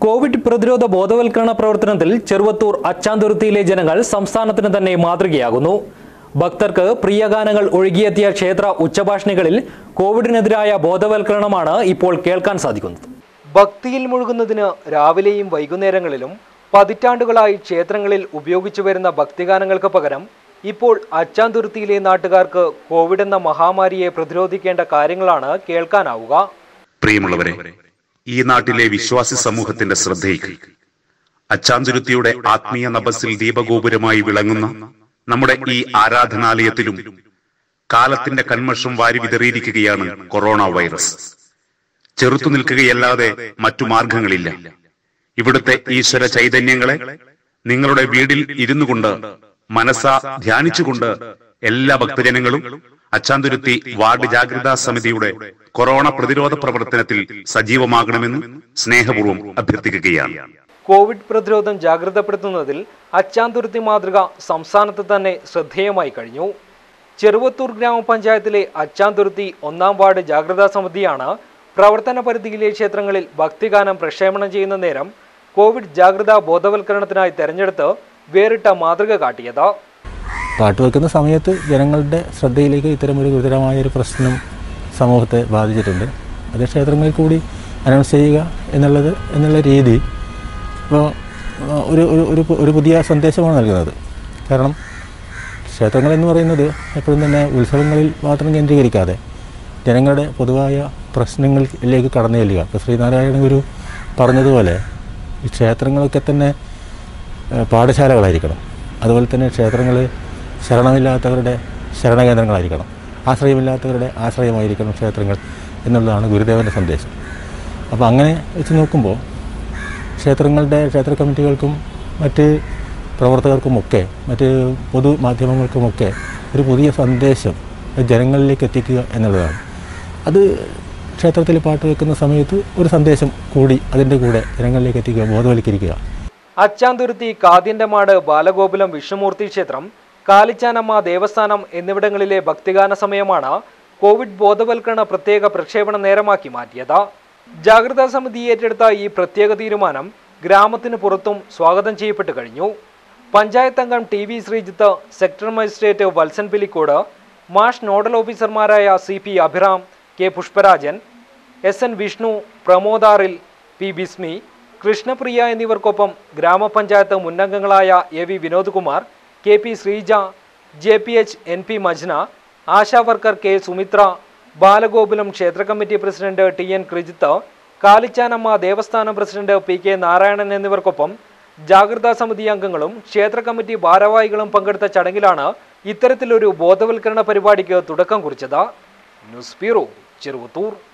Covid പ്രതിരോധ ബോധവൽക്കരണ പ്രവർത്തനത്തിൽ ചെറുവത്തൂർ അച്ചാന്തുരുത്തിയിലെ ജനങ്ങൾ സംസ്ഥാനത്തിന് തന്നെ മാതൃകയാകുന്നു ഭക്തർക്ക് പ്രിയഗാനങ്ങൾ ഒഴുകിയെത്തിയ ക്ഷേത്ര ഉച്ചഭാഷണികളിൽ കോവിഡിനെതിരായ ബോധവൽക്കരണമാണ് ഇപ്പോൾ കേൾക്കാൻ സാധിക്കുന്നത് ഭക്തിയിൽ മുഴുകുന്നതിന് രാവിലെയും വൈകുന്നേരങ്ങളിലും പതിറ്റാണ്ടുകളായി ക്ഷേത്രങ്ങളിൽ ഉപയോഗിച്ചു വരുന്ന ഭക്തിഗാനങ്ങൾക്ക് പകരം ഇപ്പോൾ അച്ചാന്തുരുത്തിയിലെ നാട്ടുകാർക്ക് കോവിഡ് എന്ന മഹാമാരിയെ പ്രതിരോധിക്കേണ്ട കാര്യങ്ങളാണ് കേൾക്കാനാവുക പ്രിയമുള്ളവരെ ഈ നാട്ടിലെ വിശ്വാസി സമൂഹത്തിന്റെ ശ്രദ്ധയ്ക്ക് അച്ചാന്തുരുത്തിയുടെ ആത്മീയ നഭസിൽ ദീപഗോപുരമായി വിളങ്ങുന്ന നമ്മുടെ ഈ ആരാധനാലയത്തിലും കാലത്തിന്റെ കന്മഷം വാരി വിതറിയിരിക്കുകയാണ് കൊറോണ വൈറസ് ചെറുത്തു നിൽക്കുകയല്ലാതെ മറ്റു മാർഗങ്ങളില്ല ഇവിടുത്തെ ഈശ്വര ചൈതന്യങ്ങളെ നിങ്ങളുടെ വീടിൽ ഇരുന്നു കൊണ്ട് മനസ്സ ധ്യാനിച്ചുകൊണ്ട് എല്ലാ ഭക്തജനങ്ങളും അച്ചാന്തുരുത്തി വാർഡ് ജാഗ്രതാ സമിതിയുടെ കൊറോണ പ്രതിരോധ പ്രവർത്തനത്തിൽ സജീവമാകണമെന്ന് സ്നേഹപൂർവ്വം അഭ്യർത്ഥിക്കുകയാണ് കോവിഡ് പ്രതിരോധം ജാഗ്രതപ്പെടുത്തുന്നതിൽ അച്ചാന്തുരുത്തി മാതൃക സംസ്ഥാനത്ത് തന്നെ ശ്രദ്ധേയമായി കഴിഞ്ഞു ചെറുവത്തൂർ ഗ്രാമപഞ്ചായത്തിലെ അച്ചാന്തുരുത്തി ഒന്നാം വാർഡ് ജാഗ്രതാ സമിതിയാണ് പ്രവർത്തന പരിധിയിലെ ക്ഷേത്രങ്ങളിൽ ഭക്തിഗാനം പ്രക്ഷേപണം ചെയ്യുന്ന നേരം കോവിഡ് ജാഗ്രതാ ബോധവൽക്കരണത്തിനായി തെരഞ്ഞെടുത്ത് വേറിട്ട മാതൃക കാട്ടിയത് പാട്ട് വെക്കുന്ന സമയത്ത് ജനങ്ങളുടെ ശ്രദ്ധയിലേക്ക് ഇത്തരമൊരു ഗുരുതരമായ ഒരു പ്രശ്നം സമൂഹത്തെ ബാധിച്ചിട്ടുണ്ട് അത് ക്ഷേത്രങ്ങളിൽ കൂടി അനൗൺസ് ചെയ്യുക എന്നുള്ളത് എന്നുള്ള രീതി ഇപ്പോൾ ഒരു ഒരു ഒരു പു- ഒരു പുതിയ സന്ദേശമാണ് നൽകുന്നത് കാരണം ക്ഷേത്രങ്ങൾ എന്ന് പറയുന്നത് എപ്പോഴും തന്നെ ഉത്സവങ്ങളിൽ മാത്രം കേന്ദ്രീകരിക്കാതെ ജനങ്ങളുടെ പൊതുവായ പ്രശ്നങ്ങളിലേക്ക് കടന്നു ചെല്ലുക ഇപ്പോൾ ശ്രീനാരായണ ഗുരു പറഞ്ഞതുപോലെ ഈ ക്ഷേത്രങ്ങളൊക്കെ തന്നെ ഏഹ്, പാഠശാലകളായിരിക്കണം അതുപോലെ തന്നെ ക്ഷേത്രങ്ങൾ ശരണമില്ലാത്തവരുടെ ശരണകേന്ദ്രങ്ങളായിരിക്കണം ആശ്രയമില്ലാത്തവരുടെ ആശ്രയമായിരിക്കണം ക്ഷേത്രങ്ങൾ എന്നുള്ളതാണ് ഗുരുദേവൻ്റെ സന്ദേശം അപ്പോൾ അങ്ങനെ വെച്ച് നോക്കുമ്പോൾ ക്ഷേത്രങ്ങളുടെ ക്ഷേത്ര കമ്മിറ്റികൾക്കും മറ്റ് പ്രവർത്തകർക്കുമൊക്കെ മറ്റ് പൊതുമാധ്യമങ്ങൾക്കുമൊക്കെ ഒരു പുതിയ സന്ദേശം ജനങ്ങളിലേക്ക് എത്തിക്കുക എന്നുള്ളതാണ് അത് ക്ഷേത്രത്തിൽ പാട്ട് വെക്കുന്ന സമയത്ത് ഒരു സന്ദേശം കൂടി അതിൻ്റെ കൂടെ ജനങ്ങളിലേക്ക് എത്തിക്കുക ബോധവൽക്കരിക്കുക അച്ചാന്തുരുത്തി കാദ്യന്റമാട് ബാലഗോകുലം വിഷ്ണുമൂർത്തി ക്ഷേത്രം കാലിച്ചാനമ്മ ദേവസ്ഥാനം എന്നിവിടങ്ങളിലെ ഭക്തിഗാന സമയമാണ് കോവിഡ് ബോധവൽക്കരണ പ്രത്യേക പ്രക്ഷേപണ നേരമാക്കി മാറ്റിയത് ജാഗ്രതാ സമിതി ഏറ്റെടുത്ത ഈ പ്രത്യേക തീരുമാനം ഗ്രാമത്തിന് പുറത്തും സ്വാഗതം ചെയ്യപ്പെട്ടു കഴിഞ്ഞു പഞ്ചായത്ത് അംഗം T V Sreejith sector magistrate Valsan Pilicode മാഷ് നോഡൽ ഓഫീസർമാരായ C P Abhiram K Pushparajan S N Vishnu പ്രമോദാറിൽ പി ബിസ്മി കൃഷ്ണപ്രിയ എന്നിവർക്കൊപ്പം ഗ്രാമപഞ്ചായത്ത് മുന്നംഗങ്ങളായ A V Vinod Kumar K P Sreeja J P H N P Majna Asha worker K Sumitra Balagokulam ക്ഷേത്ര committee president T N Krijith Kalichanamma ദേവസ്ഥാനം പ്രസിഡന്റ് പി കെ നാരായണൻ എന്നിവർക്കൊപ്പം ജാഗ്രതാ സമിതി അംഗങ്ങളും ക്ഷേത്ര കമ്മിറ്റി ഭാരവാഹികളും പങ്കെടുത്ത ചടങ്ങിലാണ് ഇത്തരത്തിലൊരു ബോധവൽക്കരണ പരിപാടിക്ക് തുടക്കം കുറിച്ചത് ന്യൂസ് ബ്യൂറോ ചെറുവത്തൂർ